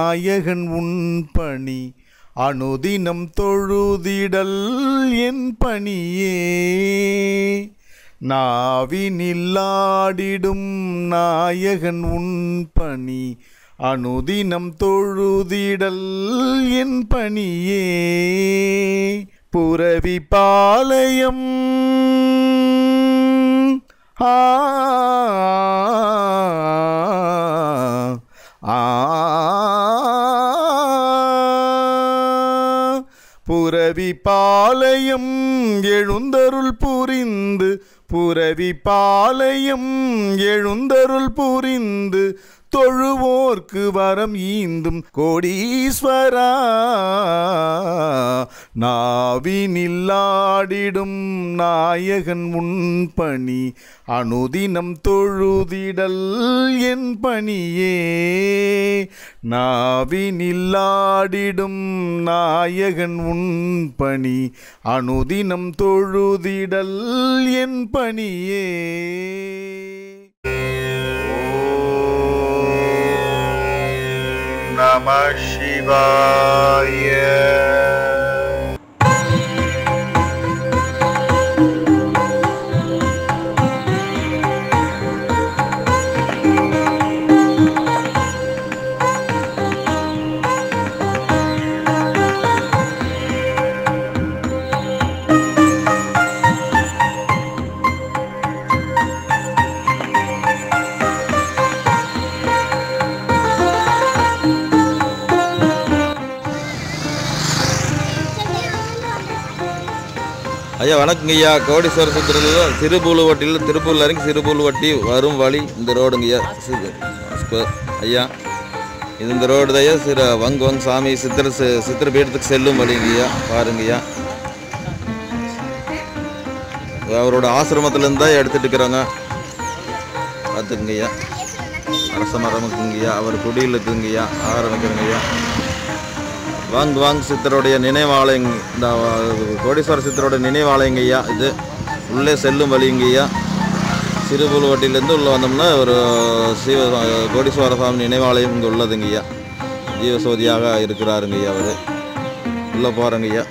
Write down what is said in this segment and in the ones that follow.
நாயகன் உன் பணி அனுதினம் தொழுதிடல் என் பணியே நாவினில்லாடிடும் நாயகன் உன் பணி அனுதினம் தொழுதிடல் என் பணியே புரவி பாளையம் ஆ ஆ புரவி பாளையம் எழுந்தருள் புரிந்து புரவி பாளையம் எழுந்தருள் புரிந்து தொழுவோர்க்கு வரம் ஈந்தும் கோடீஸ்வரா நாவினில்லாடிடும் நாயகன் உன் பணி அனுதினம் தொழுதிடல் என் பணியே நாவினில்லாடிடும் நாயகன் உன் பணி அனுதினம் தொழுதிடல் என் பணியே நம சிவாய ஐயா வணக்கங்க ஐயா கோடீஸ்வர சுத்திரத்தில் சிறுபூலுவட்டியில் திருப்பூர்ல இறங்கி சிறுபூலுவட்டி வரும் வழி இந்த ரோடுங்க ஐயா சி- ஸ்கொ- ஐயா இது இந்த ரோடு தான் ஐயா சிற வங் வங் சாமி சித்திர சி- சித்திர பீடத்துக்கு செல்லும் வழிங்க ஐயா பாருங்க ஐயா அவரோட ஆசிரமத்துலேருந்து தான் எடுத்துட்டு இருக்கிறோங்க பார்த்துக்குங்க ஐயா அரச மரம் இருக்குங்க ஐயா அவர் குடியில் இருக்குங்க ஐயா ஆரம்பிக்கிறங்க ஐயா வாங் வாங் சித்தருடைய நினைவாலயம் இந்த அஹ், கோடீஸ்வர சித்தரோட நினைவாலயங்க ஐயா இது உள்ளே செல்லும் வழிங்க ஐயா சிறுபுலுவட்டிலேருந்து உள்ளே வந்தோம்னா ஒரு சிவ கோடீஸ்வர சாமி நினைவாலயம் இங்கே உள்ளதுங்க ஐயா ஜீவசோதியாக இருக்கிறாருங்க ஐயா அவர் உள்ளே போகிறேங்க ஐயா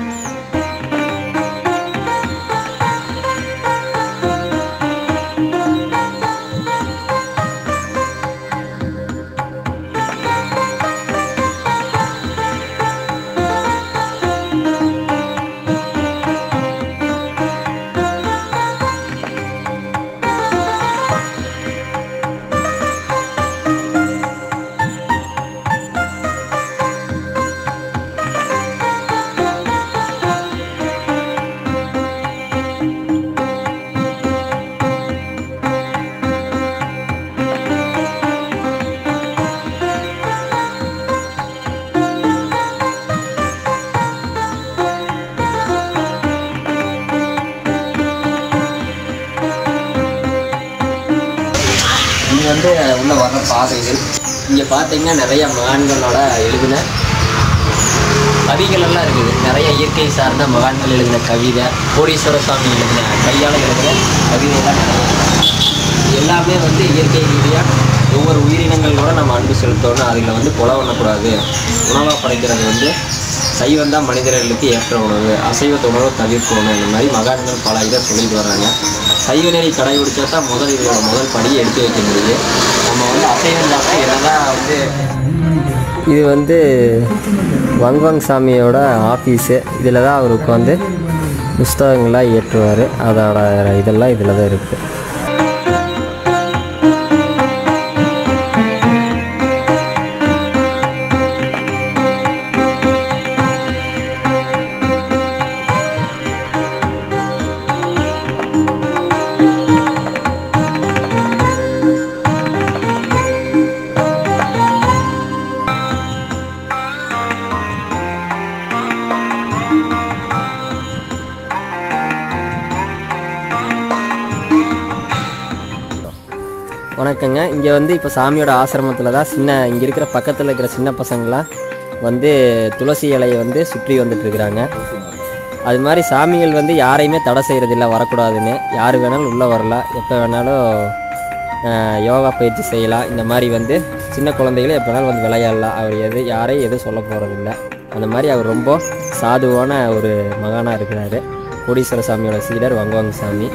இது வந்து உள்ள வர்ற பாதைகள் இங்கே பார்த்தீங்கன்னா நிறைய மகான்களோட எழுதின கவிகள் எல்லாம் இருக்குது நிறைய இயற்கை சார்ந்த மகான்கள் எழுதின கவிதை கோடீஸ்வர சுவாமி எழுதின கையால் எழுதின கவிதைலாம் நிறைய இருக்கு. இது எல்லாமே வந்து இயற்கை ரீதியாக ஒவ்வொரு உயிரினங்களோட நம்ம அன்பு செலுத்தணும் அதில் வந்து கொலை பண்ணக்கூடாது உணவாக படைக்கிறது வந்து சைவம் தான் மனிதர்களுக்கு ஏற்ற உணவு அசைவ உணவை தவிர்க்கணும் இந்த மாதிரி மகான்கள் பல இதை சொல்லிட்டு வர்றாங்க சைவ நெறி கடைபிடிச்சா தான் முதல் இதோட முதல் படியை எடுத்து வைக்க முடியும் நம்ம வந்து அசைவம் சாப்பிட்டு என்னதான் வந்து இது வந்து வங்வங் சாமியோட ஆஃபீஸு இதில் தான் அவர் உட்காந்து புஸ்தகங்களாக ஏற்றுவார் அதோட இதெல்லாம் இதில் தான் இருக்குது வணக்கங்க இங்கே வந்து இப்போ சாமியோட ஆசிரமத்தில் தான் சின்ன இங்கே இருக்கிற பக்கத்தில் இருக்கிற சின்ன பசங்களாம் வந்து துளசி இலையை வந்து சுற்றி வந்துட்டு இருக்கிறாங்க அது மாதிரி சாமிகள் வந்து யாரையுமே தடை செய்கிறதில்ல வரக்கூடாதுன்னு யார் வேணாலும் உள்ளே வரலாம் எப்போ வேணாலும் அஹ், யோகா பயிற்சி செய்யலாம் இந்த மாதிரி வந்து சின்ன குழந்தைகளே எப்போ வேணாலும் வந்து விளையாடலாம் அவர் எது யாரையும் எதுவும் சொல்ல போகிறதில்ல அந்த மாதிரி அவர் ரொம்ப சாதுவான ஒரு மகானாக இருக்கிறாரு கோடீஸ்வர சாமியோட சீடர் வங்குவாங்க சாமி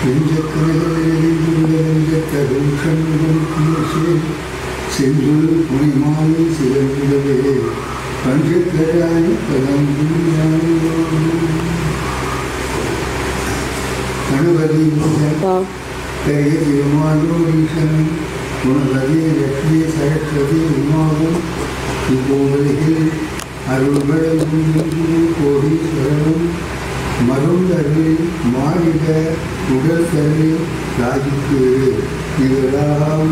சென்று புனிமாலை சிறந்திடவே பஞ்சக்கராய பதம் கணபதி பெரிய திருமாலோரீசனும் குணபதி லட்சுமி சரஸ்வதி உமாவும் இப்போதையில் அருள்களை கோடீஸ்வரனும் மருந்தரு மாநில உடல் தரு ராஜுக்கு இதெல்லாம்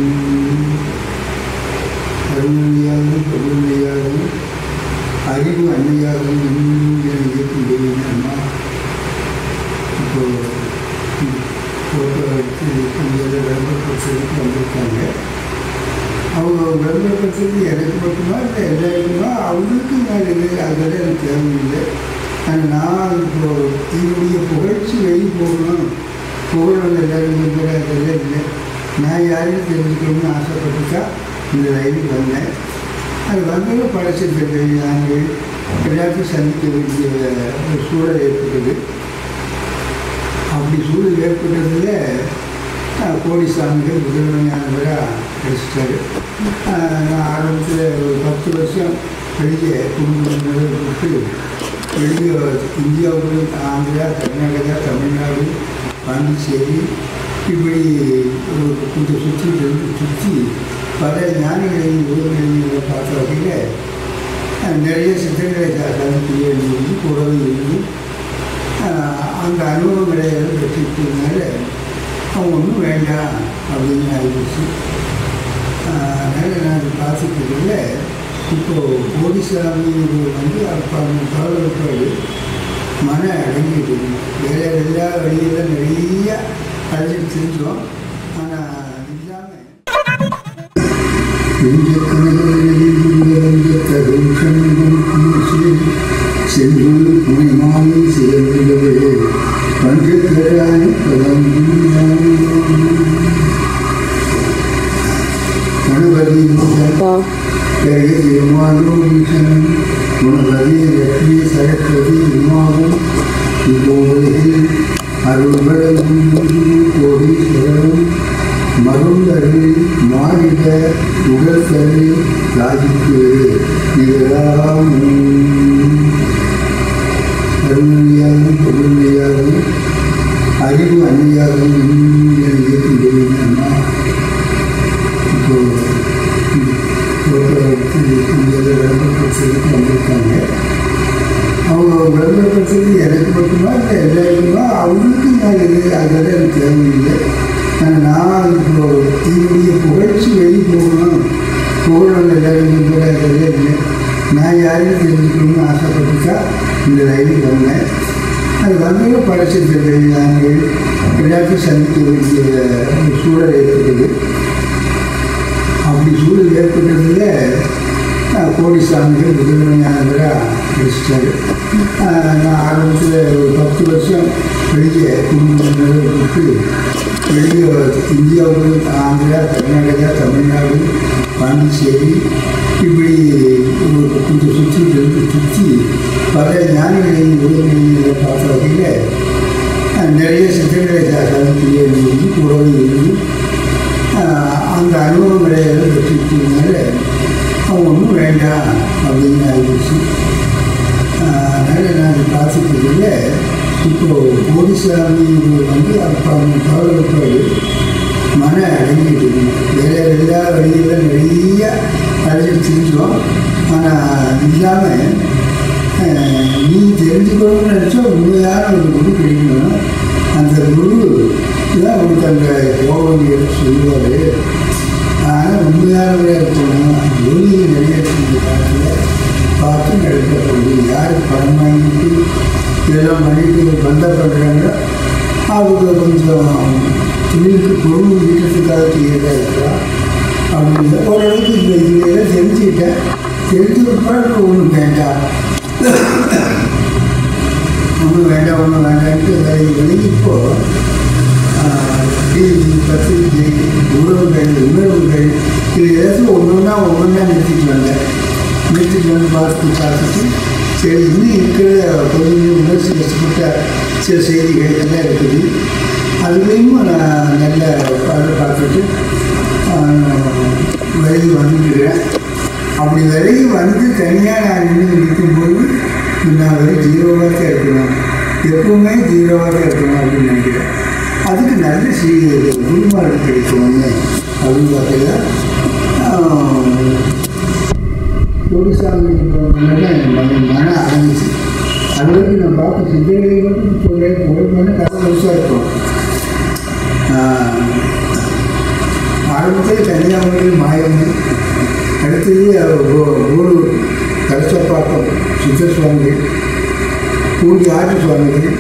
அருள்மையாகவும் பொருள்மையாகவும் அறிவு அன்னையாகவும் இன்னும் என இயக்கும் அம்மா இப்போ ஃபோட்டோ எடுத்து இங்கே விளம்பரப்படுத்துறதுக்கு வந்திருக்காங்க அவங்க விளம்பரப்படுத்துறது எனக்கு மட்டுமா இல்லை எல்லாருக்குமா அவங்களுக்கு நான் இது அதோட எனக்கு தேவையில்லை ஆனால் நான் இப்போ என்னுடைய புகழ்ச்சி வெளியே போகணும் புகழ் எல்லாரும் கூட அதெல்லாம் இல்லை நான் யாரையும் தெரிஞ்சுக்கணும்னு ஆசைப்பட்டுட்டா இந்த லைனுக்கு வந்தேன் அது வந்தது படைச்சிருக்க நாங்கள் எல்லாத்தையும் சந்திக்க வேண்டிய ஒரு சூழல் ஏற்பட்டது அப்படி சூழல் ஏற்பட்டதில் கோடி சாமிகள் முதன்மையானவராக கிடைச்சிட்டாரு நான் ஆரம்பத்தில் ஒரு பத்து வருஷம் வெளியே குடும்பத்தினரை விட்டு வெளியே இந்தியாவுக்குள்ள ஆந்திரா கர்நாடகா தமிழ்நாடு பாண்டிச்சேரி இப்படி ஒரு கொஞ்சம் சுற்றிட்டு இருந்து சுற்றி பல ஞானிகளையும் உறவுகளையும் பார்த்த வகையில் நிறைய சித்தர்களை சந்திக்க வேண்டியது கூடவே இருந்து அந்த அனுபவங்களை பெற்றிருக்கிறதுனால அவங்க ஒன்றும் வேண்டாம் அப்படின்னு ஆகிடுச்சு அதனால் நான் பார்த்துக்கிறதுல இப்போது போடிசாமி வந்து அப்போ தவறுப்பாடு மன அடங்கிட்டு வேற எல்லா வழியில் நிறைய அழைச்சி தெரிஞ்சோம் ஆனால் இல்லாமல் சென்று புனிமாலை சேர்ந்தவே பஞ்சக்கராய பதம் கணபதி பெரிய திருமாலோரீசனும் குணபதி லட்சுமி சரஸ்வதி உமாவும் இப்போதையில் அருள்களும் கோடீஸ்வரனும் மருந்தரு மாநில உடல் தரு ராஜுக்கு இதெல்லாம் அருமையாகவும் பொருமையாகவும் அறிவு அன்னையாகவும் இன்னும் என இயக்கும் அம்மா இப்போ ஃபோட்டோ எடுத்து இங்கே விளம்பரப்படுத்துறதுக்கு வந்திருக்காங்க அவங்க விளம்பரப்படுத்துறது எனக்கு மட்டுமா இல்லை எல்லாருக்குமா அவங்களுக்கு நான் இது அதோட எனக்கு தேவையில்லை ஆனால் நான் இப்போ என்னுடைய புகழ்ச்சி வெளியே போகணும் புகழ் எல்லாரும் கூட அதெல்லாம் இல்லை நான் யாரையும் தெரிஞ்சுக்கணும்னு ஆசைப்பட்டுட்டா இந்த லைனுக்கு வந்தேன் அது வந்தது படைச்சிருக்க நாங்கள் எல்லாத்தையும் சந்திக்க வேண்டிய ஒரு சூழல் ஏற்பட்டது அப்படி சூழல் ஏற்பட்டதில் கோடி சாமிகள் முதன்மையானவராக கிடைச்சிட்டாரு நான் ஆரம்பத்தில் ஒரு பத்து வருஷம் வெளியே குடும்பத்தினரை விட்டு வெளியே இந்தியாவுக்குள்ள ஆந்திரா கர்நாடகா தமிழ்நாடு பாண்டிச்சேரி இப்படி ஒரு கொஞ்சம் சுற்றிட்டு இருந்து சுற்றி பல ஞானிகளையும் உறவுகளையும் பார்த்த வகையில் நிறைய சித்தர்களை சந்திக்க வேண்டியது கூடவே இருந்து அந்த அனுபவங்களை பெற்றிருக்கிறதுனால அவங்க ஒன்றும் வேண்டாம் அப்படின்னு ஆகிடுச்சு அதனால் நான் பார்த்துக்கிறதுல இப்போது போடிசாமி வந்து அப்போ அவங்க கவலைப்பாடு மன அடங்கிட்டு வேற எல்லா வழியில் நிறைய அழைச்சிட்டு திரிஞ்சோம் ஆனால் இல்லாமல் நீ தெரிஞ்சுக்கணும்னு நினச்சா உண்மையான ஒரு குரு கிடைக்கணும் அந்த குரு தான் உனக்கு அந்த கோபம் எடுத்து சொல்லுவார் ஆனால் உண்மையானவரே இருக்கணும் ஒளியில் நிறைய இருக்கிற காலத்தில் பார்த்து நடக்கப்படுது யார் பணம் வாங்கிட்டு இதெல்லாம் பண்ணிட்டு பந்தப்படுறாங்களோ அவங்க கொஞ்சம் தொழிலுக்கு பொருள் ஈட்டத்துக்காக செய்யறதா இருக்கலாம் அப்படின்னு ஓரளவுக்கு இந்த இதெல்லாம் தெரிஞ்சுக்கிட்டேன் தெரிஞ்சு பிற்பாடு ஒன்றும் வேண்டாம் ஒன்றும் வேண்டாம் ஒன்றும் வேண்டான்ட்டு விலகி இப்போ டிவி பத்திரிகை உறவுகள் உணர்வுகள் இது ஏதாச்சும் ஒன்று ஒன்றா ஒவ்வொன்றா நிறுத்திட்டு வந்தேன் நிறுத்திட்டு வந்து பார்த்து பார்த்துட்டு சரி இன்னும் இருக்கிற கொஞ்சம் உணர்ச்சி கஷ்டப்பட்ட சில செய்திகள் எல்லாம் இருக்குது அதுலேயும் நான் நல்ல பாடு பார்த்துட்டு விலகி வந்துட்டுருக்கிறேன் அப்படி விலகி வந்து தனியாக நான் நின்று நிற்கும்போது நான் வெறும் ஜீரோவாக தான் இருக்கணும் எப்பவுமே ஜீரோவாக தான் இருக்கணும் அப்படின்னு நினைக்கிறேன் அதுக்கு நல்ல சீ குருமாடு கிடைக்கும்னு அப்படின்னு பார்த்தீங்கன்னா குருசாமி மன மன அடைஞ்சிச்சு அது வரைக்கும் நான் பார்த்த சிந்தனை மட்டும் சொல்கிறேன் ஒரு மணி கதை பெருசாக இருக்கும் ஆரம்பத்தில் கன்னியாகுமரி மாயவன் அடுத்தது ஊர் கலசப்பாக்கம் சித்த சுவாமிகள் பூண்டி ஆட்டு சுவாமிகள்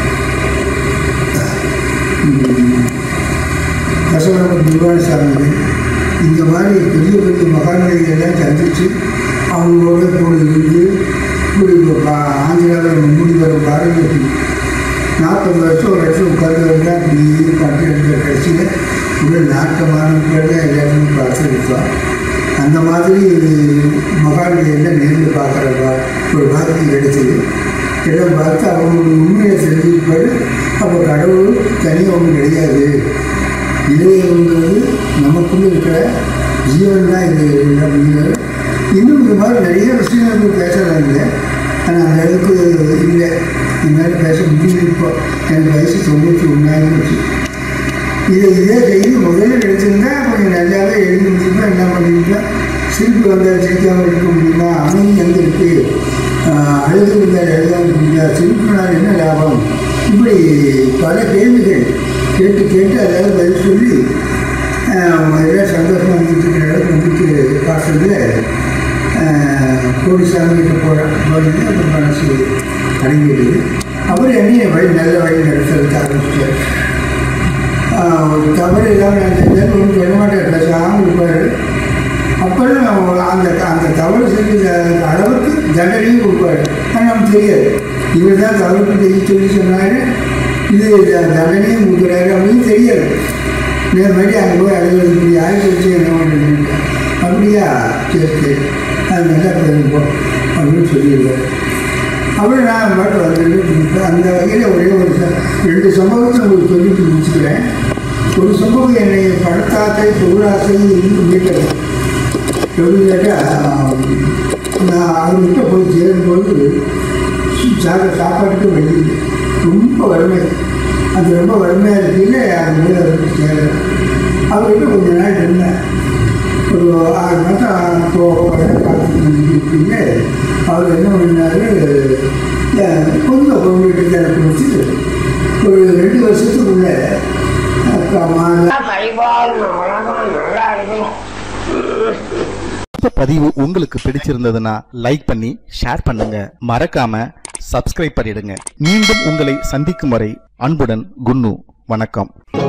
கசவரம் நிர்வாண சாமிகள் இந்த மாதிரி பெரிய பெரிய மகான்களை எல்லாம் சந்தித்து அவங்களோட கூட இருந்து இப்படி ஆந்திராவில் மூடி வரும் பாரம்பரிய நாற்பது வருஷம் ஒரு வருஷம் உட்கார்ந்து அப்படி பாட்டு எடுக்கிற கட்சியில் உடல் நாட்டமானவர்களே எல்லாருமே பார்த்துருக்கோம் அந்த மாதிரி மகான்களை எல்லாம் நேரில் பார்க்குற ஒரு பாக்கியம் கிடைச்சது எல்லாம் பார்த்து அவங்களுடைய உண்மையை தெரிஞ்சுப்பாடு அப்போ கடவுள் தனியாக ஒன்றும் கிடையாது இளையவங்கிறது நமக்குள்ள இருக்கிற ஜீவன் தான் இது அப்படிங்கிறது இன்னும் இந்த மாதிரி நிறைய விஷயங்கள் பேசுகிறாங்க ஆனால் அந்த அளவுக்கு இல்லை என்னால் பேச முடியல இப்போ எனக்கு வயசு தொண்ணூற்றி ஒன்றாயிரம் இதை இதே செய்தி முதல்ல எடுத்திருந்தா கொஞ்சம் நல்லாவே எழுதி முடிச்சுப்பா என்ன பண்ணிருப்பேன் சிரிப்பு வந்தால் சிரிக்காமல் இருக்க முடியுமா அமைதி எங்கே இருக்குது அழுது இருந்தால் எழுதாமல் முடியுமா சிரிப்புனால் என்ன லாபம் இப்படி பல கேள்விகள் கேட்டு கேட்டு அதாவது பதில் சொல்லி எல்லாம் சந்தோஷமாக வந்துட்டு இருக்கிற அளவுக்கு வந்துட்டு பார்த்துட்டு கோடிசாமி கிட்ட போகிறேன் போயிட்டு அந்த மனசு அடங்கிடுது அவர் என்னைய வழி நல்ல வழி நடத்துறதுக்கு ஆரம்பிச்சார் ஒரு தவறு இல்லாமல் நினைச்சது ஒன்றும் சொல்ல மாட்டேன் பேசாமல் இருப்பார் அப்புறம் அந்த அந்த தவறு செஞ்ச அளவுக்கு தண்டனையும் கொடுப்பாரு ஆனால் நமக்கு தெரியாது இவர் தான் தவறு செய்ய சொல்லி சொன்னாரு இது தண்டனையும் கொடுக்குறாரு அப்படின்னு தெரியாது நேர்மடி அங்கே போய் அலுவலகம் இப்படி ஆய்வு வச்சு என்ன பண்ணுறீங்க அப்படியா சரி சரி அது நல்லா போயிருப்போம் அப்படின்னு சொல்லிடுவார் அப்புறம் நான் பாட்டு வந்துட்டு அந்த வகையில் ஒரே ஒரு ச- ரெண்டு சம்பவத்தை உங்களுக்கு சொல்லிட்டு முடிச்சுக்கிறேன் ஒரு சம்பவம் என்னை பணத்தாசை பொருளாசை இன்னும் மீட்டது எப்படி கேட்டால் நான் அவர்கிட்ட போய் சேரும்போது சாப்பிட சாப்பாட்டுக்கு வழி இல்லை. ரொம்ப வறுமை அந்த ரொம்ப வறுமையாக இருக்கையில் அது மேலே வந்து சேரேன் அவர்கிட்ட கொஞ்ச நாள் இருந்தேன் ஒரு ஆறு மாதம் போக பார்த்துட்டு அவர் என்ன பண்ணாரு அஹ், கொஞ்சம் பொருள்கிட்ட எனக்கு வச்சு ஒரு ரெண்டு வருஷத்துக்குள்ள அக்கா மாலை இந்த பதிவு உங்களுக்கு பிடிச்சிருந்ததுன்னா லைக் பண்ணி ஷேர் பண்ணுங்க மறக்காம சப்ஸ்கிரைப் பண்ணிடுங்க மீண்டும் உங்களை சந்திக்கும் வரை அன்புடன் குன்னு வணக்கம்